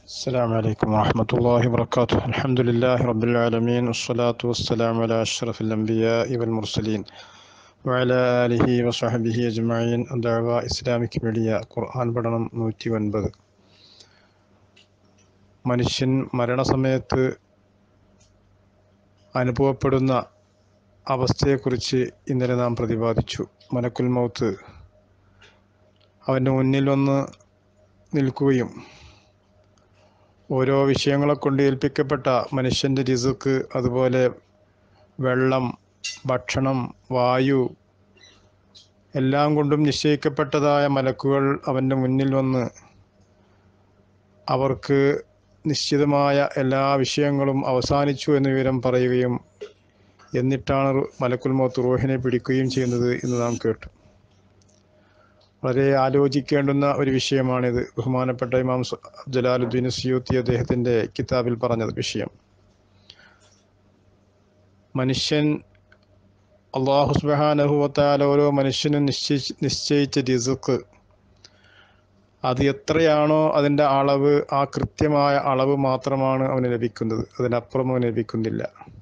السلام عليكم ورحمة الله وبركاته الحمد لله رب العالمين والصلاة والسلام على أشرف الأنبياء والمرسلين وعلى آله وصحبه أجمعين دعوة إسلامك ميഡിയ ഖുർആൻ പഠനം നൂറ്റി ഒൻപത് മനുഷ്യൻ മരണസമയത്ത് അനുഭവപ്പെടുന്ന അവസ്ഥയെക്കുറിച്ച് ഇന്നലെ നാം പ്രതിപാദിച്ചു മലക്കുൽ മൗത്ത് അവൻ്റെ മുന്നിൽ വന്ന് നിൽക്കുകയും ഓരോ വിഷയങ്ങളെ കൊണ്ട് ഏൽപ്പിക്കപ്പെട്ട മനുഷ്യൻ്റെ രിസുക്ക് അതുപോലെ വെള്ളം ഭക്ഷണം വായു എല്ലാം കൊണ്ടും നിശ്ചയിക്കപ്പെട്ടതായ മലക്കുകൾ അവൻ്റെ മുന്നിൽ വന്ന് അവർക്ക് നിശ്ചിതമായ എല്ലാ വിഷയങ്ങളും അവസാനിച്ചു എന്ന വിവരം പറയുകയും എന്നിട്ടാണ് മലക്കുൽ മൗത്ത് റൂഹിനെ പിടിക്കുകയും ചെയ്യുന്നത് എന്ന് നാം കേട്ടു വളരെ ആലോചിക്കേണ്ടുന്ന ഒരു വിഷയമാണിത് ബഹുമാനപ്പെട്ട ഇമാം സ- ജലാലുദ്ദീൻ സിയൂത്തി അദ്ദേഹത്തിൻ്റെ കിതാബിൽ പറഞ്ഞത് വിഷയം മനുഷ്യൻ അള്ളാഹു സുബാനഹുവത്താല ഓരോ മനുഷ്യനും നിശ്ചയിച്ച് നിശ്ചയിച്ച രിസുക്ക് അത് എത്രയാണോ അതിൻ്റെ അളവ് ആ കൃത്യമായ അളവ് മാത്രമാണ് അവന് ലഭിക്കുന്നത് അതിനപ്പുറം അവന് ലഭിക്കുന്നില്ല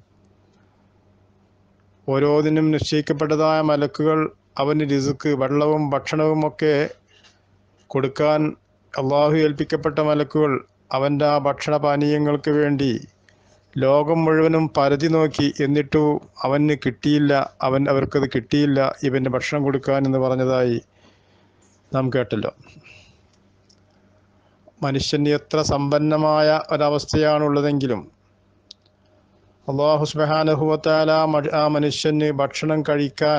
ഓരോന്നിനും നിശ്ചയിക്കപ്പെട്ടതായ മലക്കുകൾ അവന് രിസുക്ക് വെള്ളവും ഭക്ഷണവും ഒക്കെ കൊടുക്കാൻ അള്ളാഹു ഏൽപ്പിക്കപ്പെട്ട മലക്കുകൾ അവൻ്റെ ആ ഭക്ഷണപാനീയങ്ങൾക്ക് വേണ്ടി ലോകം മുഴുവനും പരതി നോക്കി എന്നിട്ടു അവന് കിട്ടിയില്ല അവൻ അവർക്കത് കിട്ടിയില്ല ഇവന് ഭക്ഷണം കൊടുക്കാൻ എന്ന് പറഞ്ഞതായി നാം കേട്ടല്ലോ മനുഷ്യന് എത്ര സമ്പന്നമായ ഒരവസ്ഥയാണുള്ളതെങ്കിലും അള്ളാഹു സുബാനഹുവത്താല ആ മനുഷ്യന് ഭക്ഷണം കഴിക്കാൻ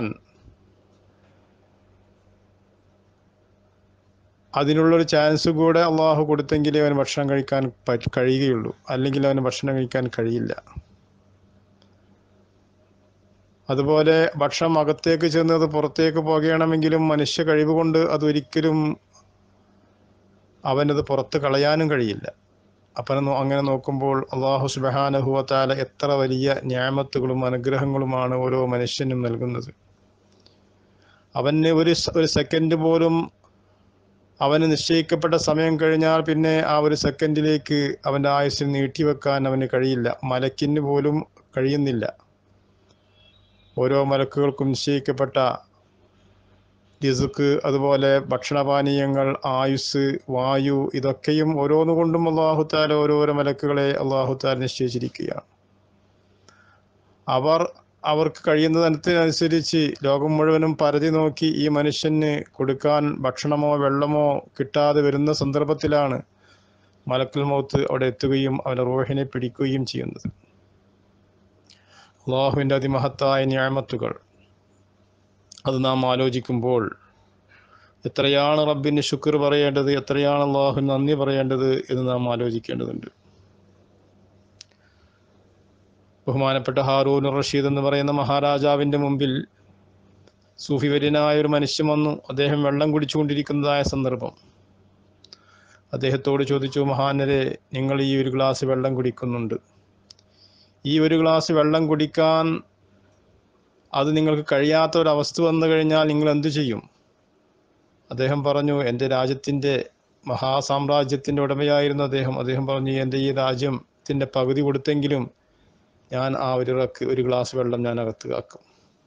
അതിനുള്ളൊരു ചാൻസ് കൂടെ അള്ളാഹു കൊടുത്തെങ്കിലേ അവന് ഭക്ഷണം കഴിക്കാൻ പറ്റ കഴിയുകയുള്ളൂ അല്ലെങ്കിൽ അവന് ഭക്ഷണം കഴിക്കാൻ കഴിയില്ല അതുപോലെ ഭക്ഷണം അകത്തേക്ക് ചെന്നത് പുറത്തേക്ക് പോകണമെങ്കിലും മനുഷ്യ കഴിവ് കൊണ്ട് അതൊരിക്കലും അവനത് പുറത്ത് കളയാനും കഴിയില്ല അപ്പം നോ- അങ്ങനെ നോക്കുമ്പോൾ അള്ളാഹു സുബഹാനഹുവത്താല എത്ര വലിയ ന്യാമത്തുകളും അനുഗ്രഹങ്ങളുമാണ് ഓരോ മനുഷ്യനും നൽകുന്നത് അവന് ഒരു സ- ഒരു സെക്കൻഡ് പോലും അവന് നിശ്ചയിക്കപ്പെട്ട സമയം കഴിഞ്ഞാൽ പിന്നെ ആ ഒരു സെക്കൻഡിലേക്ക് അവൻ്റെ ആയുസ്സിൽ നീട്ടിവെക്കാൻ അവന് കഴിയില്ല മലക്കിന് പോലും കഴിയുന്നില്ല ഓരോ മലക്കുകൾക്കും നിശ്ചയിക്കപ്പെട്ട രിസുക്ക് അതുപോലെ ഭക്ഷണപാനീയങ്ങൾ ആയുസ് വായു ഇതൊക്കെയും ഓരോന്നുകൊണ്ടും അള്ളാഹുത്താല ഓരോരോ മലക്കുകളെ അള്ളാഹുത്താല നിശ്ചയിച്ചിരിക്കുകയാണ് അവർ അവർക്ക് കഴിയുന്നതനുസരിച്ച് ലോകം മുഴുവനും പരതി നോക്കി ഈ മനുഷ്യന് കൊടുക്കാൻ ഭക്ഷണമോ വെള്ളമോ കിട്ടാതെ വരുന്ന സന്ദർഭത്തിലാണ് മലക്കുൽ മൗത്ത് അവിടെ എത്തുകയും അവൻ്റെ റൂഹിനെ പിടിക്കുകയും ചെയ്യുന്നത് അള്ളാഹുവിൻ്റെ അതിമഹത്തായ ന്യായമത്തുകൾ അത് നാം ആലോചിക്കുമ്പോൾ എത്രയാണ് റബ്ബിന് ശുക്ർ പറയേണ്ടത് എത്രയാണ് അള്ളാഹു നന്ദി പറയേണ്ടത് എന്ന് നാം ആലോചിക്കേണ്ടതുണ്ട് ബഹുമാനപ്പെട്ട ഹാറൂൻ റഷീദ് എന്ന് പറയുന്ന മഹാരാജാവിൻ്റെ മുമ്പിൽ സൂഫി വര്യനായ ഒരു മനുഷ്യൻ വന്നു അദ്ദേഹം വെള്ളം കുടിച്ചുകൊണ്ടിരിക്കുന്നതായ സന്ദർഭം അദ്ദേഹത്തോട് ചോദിച്ചു മഹാനരെ നിങ്ങൾ ഈ ഒരു ഗ്ലാസ് വെള്ളം കുടിക്കുന്നുണ്ട് ഈ ഒരു ഗ്ലാസ് വെള്ളം കുടിക്കാൻ അത് നിങ്ങൾക്ക് കഴിയാത്ത ഒരു അവസ്ഥ വന്നു കഴിഞ്ഞാൽ നിങ്ങൾ എന്തു ചെയ്യും അദ്ദേഹം പറഞ്ഞു എൻ്റെ രാജ്യത്തിൻ്റെ മഹാസാമ്രാജ്യത്തിൻ്റെ ഉടമയായിരുന്നു അദ്ദേഹം അദ്ദേഹം പറഞ്ഞു എൻ്റെ ഈ രാജ്യത്തിൻ്റെ പകുതി കൊടുത്തെങ്കിലും ഞാൻ ആ ഒരു റക്ക് ഒരു ഗ്ലാസ് വെള്ളം ഞാൻ അകത്ത് ആക്കും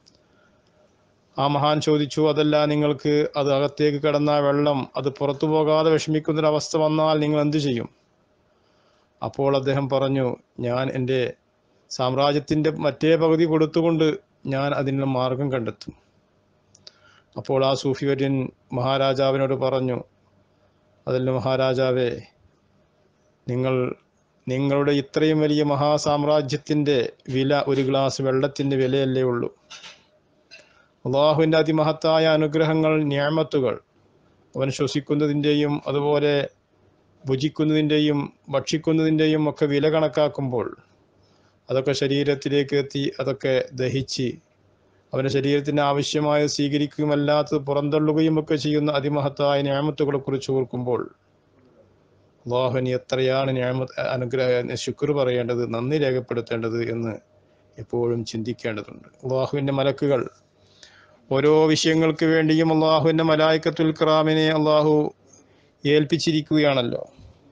ആ മഹാൻ ചോദിച്ചു അതല്ല നിങ്ങൾക്ക് അത് അകത്തേക്ക് കിടന്ന ആ വെള്ളം അത് പുറത്തു പോകാതെ വിഷമിക്കുന്നൊരവസ്ഥ വന്നാൽ നിങ്ങൾ എന്തു ചെയ്യും അപ്പോൾ അദ്ദേഹം പറഞ്ഞു ഞാൻ എൻ്റെ സാമ്രാജ്യത്തിൻ്റെ മറ്റേ പകുതി കൊടുത്തുകൊണ്ട് ഞാൻ അതിനുള്ള മാർഗം കണ്ടെത്തും അപ്പോൾ ആ സൂഫി വര്യൻ മഹാരാജാവിനോട് പറഞ്ഞു അതല്ല മഹാരാജാവേ നിങ്ങൾ നിങ്ങളുടെ ഇത്രയും വലിയ മഹാസാമ്രാജ്യത്തിൻ്റെ വില ഒരു ഗ്ലാസ് വെള്ളത്തിൻ്റെ വിലയല്ലേ ഉള്ളൂ അള്ളാഹുവിൻ്റെ അതിമഹത്തായ അനുഗ്രഹങ്ങൾ ന്യാമത്തുകൾ അവൻ ശ്വസിക്കുന്നതിൻ്റെയും അതുപോലെ ഭുജിക്കുന്നതിൻ്റെയും ഭക്ഷിക്കുന്നതിൻ്റെയും ഒക്കെ വില കണക്കാക്കുമ്പോൾ അതൊക്കെ ശരീരത്തിലേക്ക് എത്തി അതൊക്കെ ദഹിച്ച് അവൻ്റെ ശരീരത്തിന് ആവശ്യമായ സ്വീകരിക്കുകയും അല്ലാത്തത് പുറന്തള്ളുകയും ഒക്കെ ചെയ്യുന്ന അതിമഹത്തായ ന്യാമത്തുകളെ കുറിച്ച് ഓർക്കുമ്പോൾ അള്ളാഹുവിന് എത്രയാണ് ന്യാമ അനുഗ്രഹ ശുക്ർ പറയേണ്ടത് നന്ദി രേഖപ്പെടുത്തേണ്ടത് എന്ന് എപ്പോഴും ചിന്തിക്കേണ്ടതുണ്ട് അള്ളാഹുവിൻ്റെ മലക്കുകൾ ഓരോ വിഷയങ്ങൾക്ക് വേണ്ടിയും അള്ളാഹുവിൻ്റെ മലായിക്കത്തുൽ ക്രാമിനെ അള്ളാഹു ഏൽപ്പിച്ചിരിക്കുകയാണല്ലോ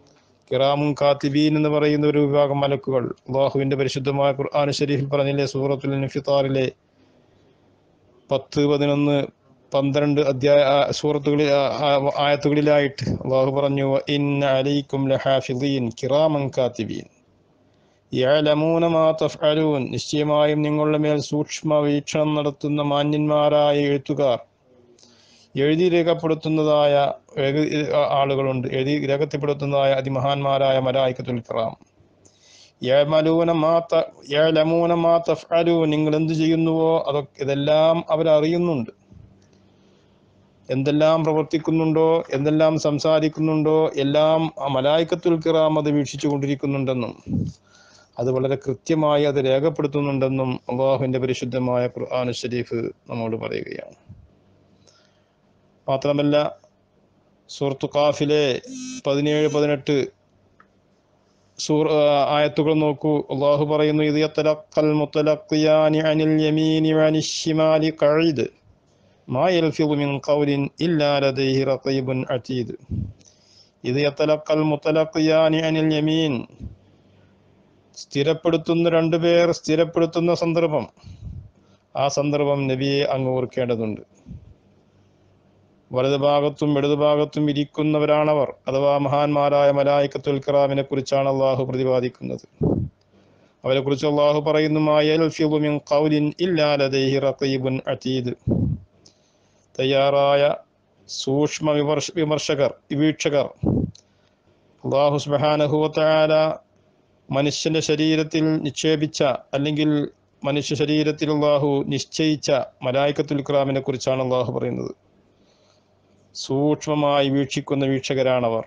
കിറാമും കാത്തിബീൻ എന്ന് പറയുന്ന ഒരു വിഭാഗം മലക്കുകൾ അള്ളാഹുവിന്റെ പരിശുദ്ധമായ ഖുർആൻ ഷരീഫിൽ പറഞ്ഞില്ലേ സൂറത്തുൽ നിഫിത്താറിലെ പത്ത് പതിനൊന്ന് പന്ത്രണ്ട് അധ്യായ ആ, സൂറത്തുകളിൽ ആ, ആ, ആയത്തുകളിലായിട്ട് അള്ളാഹു പറഞ്ഞു ഇൻ അലൈക്കും ലഹാഫിദീൻ കിറാമൻ കാത്തിബീൻ യഅലമൂന മാ തഫ്അലൂൻ നിശ്ചയമായും നിങ്ങളുടെ മേൽ സൂക്ഷ്മ വീക്ഷണം നടത്തുന്ന മാന്യന്മാരായ എഴുത്തുകാർ എഴുതി രേഖപ്പെടുത്തുന്നതായ ഏക- ആളുകളുണ്ട് എഴുതി രേഖപ്പെടുത്തുന്നതായ അതിമഹാന്മാരായ മലായിക്കത്തുൽ കിറാം യഅമലൂന മാ ത- യഅലമൂന മാ തഫ്അലൂൻ നിങ്ങൾ എന്ത് ചെയ്യുന്നുവോ അതൊക്കെ ഇതെല്ലാം അവരറിയുന്നുണ്ട് എന്തെല്ലാം പ്രവർത്തിക്കുന്നുണ്ടോ എന്തെല്ലാം സംസാരിക്കുന്നുണ്ടോ എല്ലാം ആ മലായിക്കത്തുൽ കിറാം അത് വീക്ഷിച്ചു കൊണ്ടിരിക്കുന്നുണ്ടെന്നും അത് വളരെ കൃത്യമായി അത് രേഖപ്പെടുത്തുന്നുണ്ടെന്നും അള്ളാഹുവിന്റെ പരിശുദ്ധമായ ഖുർആൻ ഷരീഫ് നമ്മോട് പറയുകയാണ് മാത്രമല്ല സൂറത്തു കാഫിലെ പതിനേഴ് പതിനെട്ട് സൂർ ആ, ആയത്തുകൾ നോക്കൂ അള്ളാഹു പറയുന്നു ഇത് യത്തലഖൽ മുത്തലഖിയാനി അനിൽ യമീനി വനിശ് ശിമാലി ഖഈദ് മാ യൽഫിദു മിൻ ഖൗലിൻ ഇല്ലാ ലദൈഹി റഖീബുൻ അതീദ് ഇത് യത്തലഖൽ മുത്തലഖിയാനി അനിൽ യമീൻ സ്ഥിരപ്പെടുത്തുന്ന രണ്ടുപേർ സ്ഥിരപ്പെടുത്തുന്ന സന്ദർഭം ആ സന്ദർഭം നബിയെ അങ്ങ് ഓർക്കേണ്ടതുണ്ട് വലതുഭാഗത്തും ഇടതുഭാഗത്തും ഇരിക്കുന്നവരാണവർ അഥവാ മഹാന്മാരായ മലായിക്കത്തുൽ കിറാമിനെ കുറിച്ചാണ് അള്ളാഹു പ്രതിപാദിക്കുന്നത് അവരെ കുറിച്ച് അള്ളാഹു പറയുന്നു "മാ യൽഫിദു മിൻ ഖൗലിൻ ഇല്ലാ ലദൈഹി റഖീബുൻ അതീദ് തയ്യാറായ സൂക്ഷ്മ വിമർശ വിമർശകർ വീക്ഷകർ അള്ളാഹു സുബ്ഹാനഹു വതആല മനുഷ്യന്റെ ശരീരത്തിൽ നിക്ഷേപിച്ച അല്ലെങ്കിൽ മനുഷ്യ ശരീരത്തിൽ അള്ളാഹു നിശ്ചയിച്ച മലായിക്കത്തുൽ ഇക്രാമിനെ കുറിച്ചാണ് അള്ളാഹു പറയുന്നത് സൂക്ഷ്മമായി വീക്ഷിക്കുന്ന വീക്ഷകരാണവർ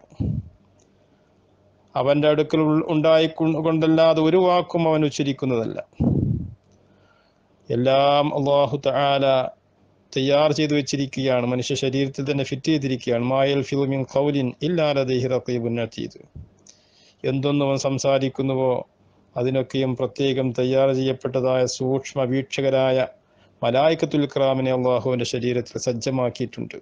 അവന്റെ അടുക്കൽ ഉൾ- ഉണ്ടായി കൊ- കൊണ്ടല്ലാതെ ഒരു വാക്കും അവൻ ഉച്ചരിക്കുന്നതല്ല എല്ലാം അള്ളാഹു തആല തയ്യാർ ചെയ്തു വെച്ചിരിക്കുകയാണ് മനുഷ്യ ശരീരത്തിൽ തന്നെ ഫിറ്റ് ചെയ്തിരിക്കുകയാണ് മായൽ ഫിൽമിൻ ഖൗലിൻ ഇല്ലാലദേഹി റഖീബുൻ അതീദ് എന്തൊന്നും അവൻ സംസാരിക്കുന്നുവോ അതിനൊക്കെയും പ്രത്യേകം തയ്യാർ ചെയ്യപ്പെട്ടതായ സൂക്ഷ്മ വീക്ഷകരായ മലായിക്കത്തുൽ ഇക്രാമിനെ അള്ളാഹുവിന്റെ ശരീരത്തിൽ സജ്ജമാക്കിയിട്ടുണ്ട്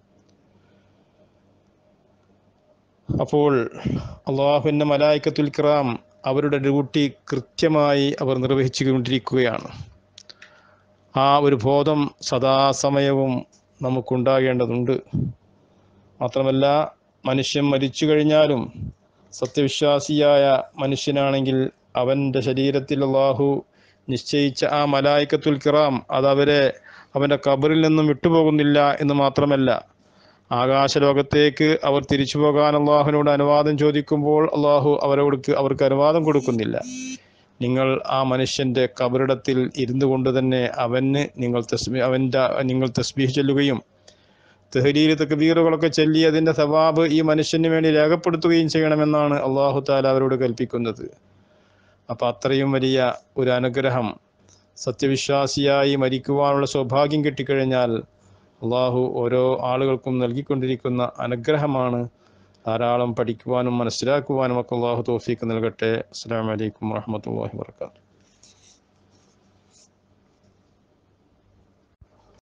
അപ്പോൾ അള്ളാഹുവിന്റെ മലായിക്കത്തുൽ ഇക്രാം അവരുടെ ഡ്യൂട്ടി കൃത്യമായി അവർ നിർവഹിച്ചു കൊണ്ടിരിക്കുകയാണ് ആ ഒരു ബോധം സദാസമയവും നമുക്കുണ്ടാകേണ്ടതുണ്ട് മാത്രമല്ല മനുഷ്യൻ മരിച്ചു കഴിഞ്ഞാലും സത്യവിശ്വാസിയായ മനുഷ്യനാണെങ്കിൽ അവൻ്റെ ശരീരത്തിൽ അള്ളാഹു നിശ്ചയിച്ച ആ മലായിക്കത്തുൽ കിറാം അത് അവരെ അവൻ്റെ കബറിൽ നിന്നും വിട്ടുപോകുന്നില്ല എന്ന് മാത്രമല്ല ആകാശലോകത്തേക്ക് അവർ തിരിച്ചു പോകാൻ അള്ളാഹുവിനോട് അനുവാദം ചോദിക്കുമ്പോൾ അള്ളാഹു അവരോട് അവർക്ക് അനുവാദം കൊടുക്കുന്നില്ല നിങ്ങൾ ആ മനുഷ്യന്റെ കബറിടത്തിൽ ഇരുന്നു കൊണ്ട് തന്നെ അവന് നിങ്ങൾ തസ്ബി അവൻ്റെ നിങ്ങൾ തസ്ബീഹ് ചൊല്ലുകയും തെഹരീൽ തക്ബീറുകളൊക്കെ ചൊല്ലി അതിന്റെ സവാബ് ഈ മനുഷ്യന് വേണ്ടി രേഖപ്പെടുത്തുകയും ചെയ്യണമെന്നാണ് അള്ളാഹു താല അവരോട് കൽപ്പിക്കുന്നത് അപ്പൊ അത്രയും വലിയ ഒരു അനുഗ്രഹം സത്യവിശ്വാസിയായി മരിക്കുവാനുള്ള സൗഭാഗ്യം കിട്ടിക്കഴിഞ്ഞാൽ അള്ളാഹു ഓരോ ആളുകൾക്കും നൽകിക്കൊണ്ടിരിക്കുന്ന അനുഗ്രഹമാണ് ധാരാളം പഠിക്കുവാനും മനസ്സിലാക്കുവാനും ഒക്കെ അള്ളാഹു തോഫീക്ക് നൽകട്ടെ അസ്സാം വലൈക്കും വാഹമത്തല്ലാഹി വർക്കാത്തു